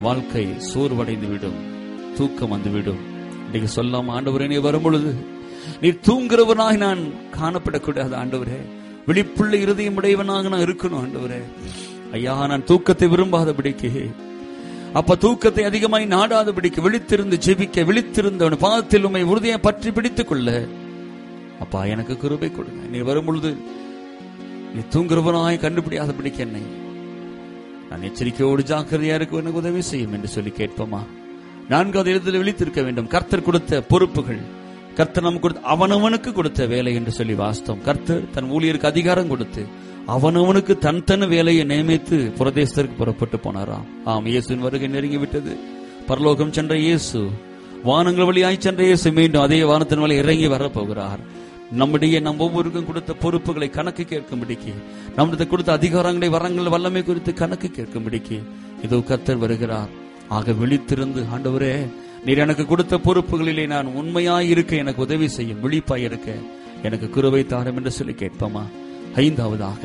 வாழ்க்கை சோர்வடைந்து விடும் தூக்கம் வந்துவிடும் இன்னைக்கு சொல்லாம ஆண்டவரே நீ வரும் பொழுது நீ தூங்குறவனாய் நான் காணப்படக்கூடாது ஆண்டவரே விழிப்புள்ள இருதயம் உடையவனாக நான் இருக்கணும் ஆண்டவரே ஐயா நான் தூக்கத்தை விரும்பாதபடிக்கு அப்ப தூக்கத்தை அதிகமாய் நாடாதபடிக்கு விழித்திருந்து ஜெபிக்க விழித்திருந்தவன் பாதத்தில் உண்மை உறுதியை பற்றி பிடித்துக் கொள்ள அப்பா எனக்கு கிருபை கொடுங்க நீ வரும் பொழுது நீ தூங்குறவனாய் கண்டுபிடியாதபடிக்கு என்னை நான் எச்சரிக்கையோடு ஜாக்கிரதையா இருக்க எனக்கு உதவி செய்யும் என்று சொல்லி கேட்போமா நான்காவது இடத்தில் விழித்திருக்க வேண்டும் கர்த்தர் கொடுத்த பொறுப்புகள் கர்த்தர் நமக்கு கொடுத்த அவனவனுக்கு கொடுத்த வேலை என்று சொல்லி வாஸ்தவம் கர்த்தர் தன் ஊழியருக்கு அதிகாரம் கொடுத்து அவனவனுக்கு தன் தன் வேலையை நியமித்து புரதேசத்திற்கு புறப்பட்டு போனாராம் ஆம் இயேசுவின் வருகை நெருங்கி விட்டது பரலோகம் சென்ற இயேசு வானங்கள் வழியாய் சென்ற இயேசு மீண்டும் அதே வானத்தின் வழி இறங்கி வரப்போகிறார் நம்முடைய நம் ஒவ்வொருக்கும் கொடுத்த பொறுப்புகளை கணக்கு கேட்கும்படிக்கு நம்முடைய கொடுத்த அதிகாரங்களை வரங்கள் வல்லமை குறித்து கணக்கு கேட்கும்படிக்கு இதோ கர்த்தர் வருகிறார் ஆக விழித்திருந்து ஆண்டவரே நீர் எனக்கு கொடுத்த பொறுப்புகளிலே நான் உண்மையாய் இருக்க எனக்கு உதவி செய்யும் விழிப்பாய் இருக்க எனக்கு குருவை தாரம் என்று சொல்லி கேட்போமா ஐந்தாவதாக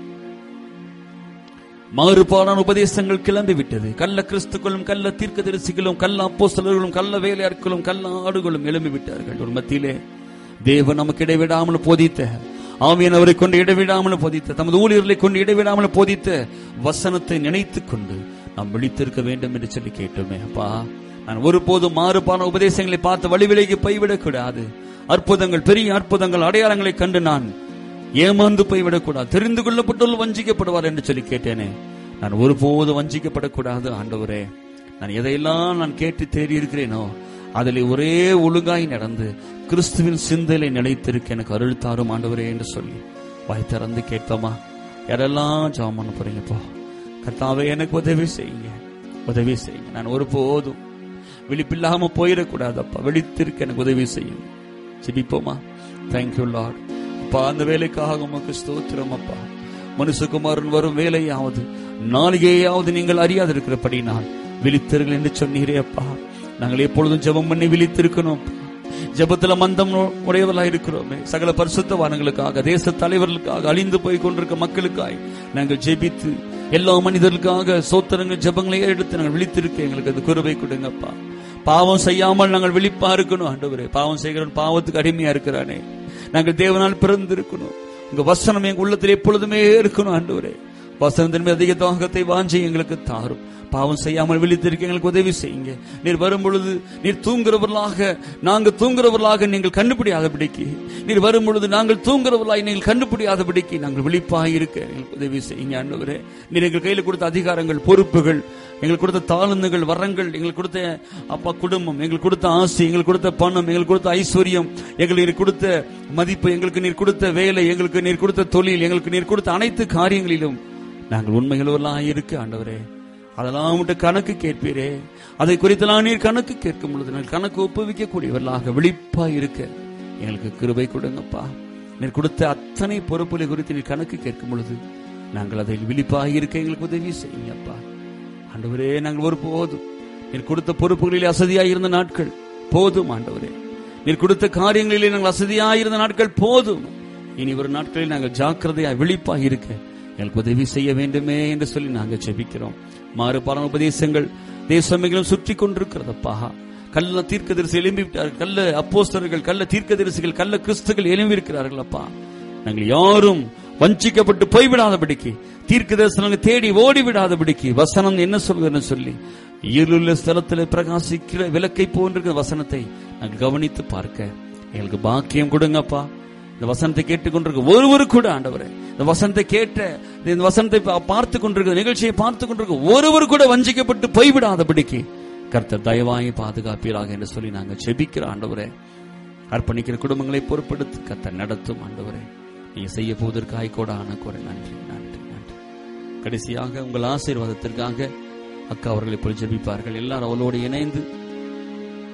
மாறுபாடான உபதேசங்கள் கிளம்பி விட்டது கள்ள கிறிஸ்துக்களும் கள்ள தீர்க்கதரிசிகளும் கள்ள அப்போஸ்தலர்களும் கள்ள வேலையாட்களும் கள்ள ஆடுகளும் எழும்பி விட்டார்கள் ஒரு மத்தியிலே தேவன் நமக்கு இடைவிடாமல் போதித்த ஆவியானவரை கொண்டு இடைவிடாமல் போதித்த தமது ஊழியர்களை கொண்டு இடைவிடாமல் போதித்த வசனத்தை நினைத்துக் கொண்டு நாம் விழித்திருக்க வேண்டும் என்று சொல்லி கேட்டோமே அப்பா நான் ஒருபோதும் மாறுபான உபதேசங்களை பார்த்து வழிவிலைக்கு போய்விடக் கூடாது அற்புதங்கள் பெரிய அற்புதங்கள் அடையாளங்களை கண்டு நான் ஏமாந்து போய்விடக்கூடாது தெரிந்து கொள்ளப்பட்டுள்ள வஞ்சிக்கப்படுவார் என்று சொல்லி கேட்டேனே நான் ஒருபோது வஞ்சிக்கப்படக்கூடாது ஆண்டவரே நான் எதையெல்லாம் நான் கேட்டு தேடி இருக்கிறேனோ அதில் ஒரே ஒழுங்காய் நடந்து கிறிஸ்துவின் சிந்தையில நிலைத்திருக்க எனக்கு அருள் தாரும் ஆண்டவரே என்று சொல்லி வாய் திறந்து கேட்போமா யாரெல்லாம் ஜாம் பண்ண போறீங்க போ கர்த்தாவே எனக்கு உதவி செய்யுங்க உதவி செய்யுங்க நான் ஒருபோதும் விழிப்பில்லாம போயிடக்கூடாது அப்பா விழித்திருக்க எனக்கு உதவி செய்யும் ஜெபிப்போமா தேங்க்யூ லார்ட் அப்பா அந்த வேலைக்காக உமக்கு ஸ்தோத்திரம் அப்பா மனுஷகுமாரன் வரும் வேலையாவது நாளிகையாவது நீங்கள் அறியாதிருக்கிறபடி நான் விழித்தர்கள் என்று சொன்னீரே அப்பா நாங்கள் எப்பொழுதும் ஜெபம் பண்ணி விழித்திருக்கணும் அப்பா. ஜெபத்துல மந்தம் உடையவர்களா இருக்கிறோமே சகல பரிசுத்தவான்களுக்காக தேச தலைவர்களுக்காக அழிந்து போய் கொண்டிருக்க மக்களுக்காய் நாங்கள் ஜெபித்து எல்லா மனிதர்களுக்காக சோத்திரங்கள் ஜெபங்களை எடுத்து நாங்கள் விழித்திருக்க எங்களுக்கு அது குருவை கொடுங்கப்பா பாவம் செய்யாமல் நாங்கள் விழிப்பா இருக்கணும் ஆண்டவரே பாவம் செய்கிறவன் பாவத்துக்கு அடிமையா இருக்கிறானே நாங்கள் தேவனால் பிறந்து இருக்கணும் உங்க வசனம் எங்க உள்ளத்தில் எப்பொழுதுமே இருக்கணும் ஆண்டவரே வசனத்தின் மீது அதிக தாகத்தை வாஞ்சி எங்களுக்கு தாரும் பாவம் செய்யாமல் விழித்திருக்க எங்களுக்கு உதவி செய்யுங்க நீர் வரும் பொழுது நீர் தூங்குறவர்களாக நாங்கள் தூங்குறவர்களாக நீங்கள் கண்டுபிடியாதபடிக்கு நீர் வரும் பொழுது நாங்கள் தூங்குறவர்களாக நீங்கள் கண்டுபிடியாதபடிக்கு நாங்கள் விழிப்பாக இருக்க எங்களுக்கு உதவி செய்யுங்க ஆண்டவரே நீர் எங்கள் கையில் கொடுத்த அதிகாரங்கள் பொறுப்புகள் எங்களுக்கு கொடுத்த தாளுந்துகள் வரங்கள் எங்களுக்கு கொடுத்த அப்பா குடும்பம் எங்களுக்கு கொடுத்த ஆசை எங்களுக்கு கொடுத்த பணம் எங்களுக்கு கொடுத்த ஐஸ்வர்யம் எங்களுக்கு நீர் கொடுத்த மதிப்பு எங்களுக்கு நீர் கொடுத்த வேலை எங்களுக்கு நீர் கொடுத்த தொழில் எங்களுக்கு நீர் கொடுத்த அனைத்து காரியங்களிலும் நாங்கள் உண்மைகளெல்லாம் இருக்க ஆண்டவரே அதெல்லாம் மட்டும் கணக்கு கேட்பீரே அதை குறித்தெல்லாம் நீர் கணக்கு கேட்கும் பொழுது நாங்கள் கணக்கு ஒப்புவிக்கக்கூடியவர்களாக விழிப்பா இருக்க எங்களுக்கு கிருபை கொடுங்கப்பா நீர் கொடுத்த அத்தனை பொறுப்புகளை குறித்து நீர் கணக்கு கேட்கும் பொழுது நாங்கள் அதில் விழிப்பாக இருக்க எங்களுக்கு உதவி செய்யுங்கப்பா ஆண்டவரே நாங்கள் ஒரு போதும் நீர் கொடுத்த பொறுப்புகளில் அசதியாக இருந்த நாட்கள் போதும் ஆண்டவரே நீர் கொடுத்த காரியங்களிலே நாங்கள் அசதியாக இருந்த நாட்கள் போதும் இனி ஒரு நாட்களில் நாங்கள் ஜாக்கிரதையாக விழிப்பாக இருக்க எங்களுக்கு உதவி செய்ய வேண்டுமே என்று சொல்லி நாங்கள் ஜெபிக்கிறோம் மாறுபாடான உபதேசங்கள் தேசமெங்கிலும் சுற்றி கொண்டிருக்கிறதப்பா கள்ள தீர்க்கதரிசி எழும்பி விட்டார்கள் கள்ள அப்போஸ்தலர்கள் கள்ள தீர்க்கதரிசிகள் கள்ள கிறிஸ்துகள் எழும்பி இருக்கிறார்கள் அப்பா நாங்கள் யாரும் வஞ்சிக்கப்பட்டு போய்விடாதபடிக்கு தீர்க்க தரிசனங்கள் தேடி ஓடி விடாதபடிக்கு வசனம் என்ன சொல்கிறன்னு சொல்லி இருளுள்ள ஸ்தலத்தில் பிரகாசிக்கிற விளக்கை போன்றிருக்கிற வசனத்தை நாங்கள் கவனித்து பார்க்க எங்களுக்கு பாக்கியம் கொடுங்கப்பா இந்த வசனத்தை கேட்டுக்கொண்டிருக்க ஒருவரு கூட ஆண்டவரே இந்த வசனத்தை கேட்ட இந்த வசனத்தை பா- பார்த்து கொண்டிருக்க நிகழ்ச்சியை பார்த்து கொண்டிருக்க ஒருவர் கூட வஞ்சிக்கப்பட்டு போய்விடாதபடிக்கு கர்த்தர் தயவாய் பாதுகாப்பீராக என்று சொல்லி நாங்கள் செபிக்கிற ஆண்டவரே அர்ப்பணிக்கிற குடும்பங்களை பொறுப்படுத்தி கர்த்தர் நடத்தும் ஆண்டவரே நீங்க செய்ய போவதற்காய் கூட ஆன கூட நன்றி நன்றி நன்றி கடைசியாக உங்கள் ஆசீர்வாதத்திற்காக அக்கா அவர்கள் இப்பொழுது ஜெபிப்பார்கள் எல்லாரும் அவளோடு இணைந்து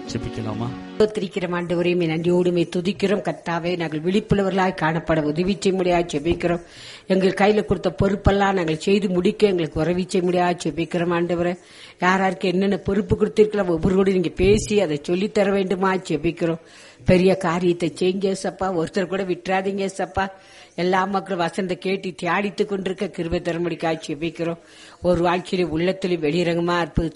ஜெபிக்கலாமா ஸ்தோத்திரிக்கிறோம் ஆண்டவரையும் நன்றியோடுமே துதிக்கிறோம் கர்த்தாவே நாங்கள் விழிப்புள்ளவர்களாய் காணப்பட உதவி செய்ய முடியாது செபிக்கிறோம் எங்கள் கையில கொடுத்த பொறுப்பெல்லாம் நாங்கள் செய்து முடிக்க எங்களுக்கு உதவி செய்ய முடியாது செபிக்கிறோம் ஆண்டவரை யார் யாருக்கு என்னென்ன பொறுப்பு கொடுத்திருக்கலாம் ஒவ்வொருவோடு நீங்க பேசி அதை சொல்லித் தர வேண்டுமா செபிக்கிறோம் பெரிய காரியத்தை செய்யுங்க சப்பா ஒருத்தர் கூட விட்டுறாதீங்க சப்பா எல்லா மக்களும் வசந்த கேட்டு தியாடித்துக் கொண்டிருக்க கிருபை தரமுடிக்காய் செபிக்கிறோம் ஒரு வாழ்க்கையில உள்ளத்திலும் வெளிரங்கமா அற்புத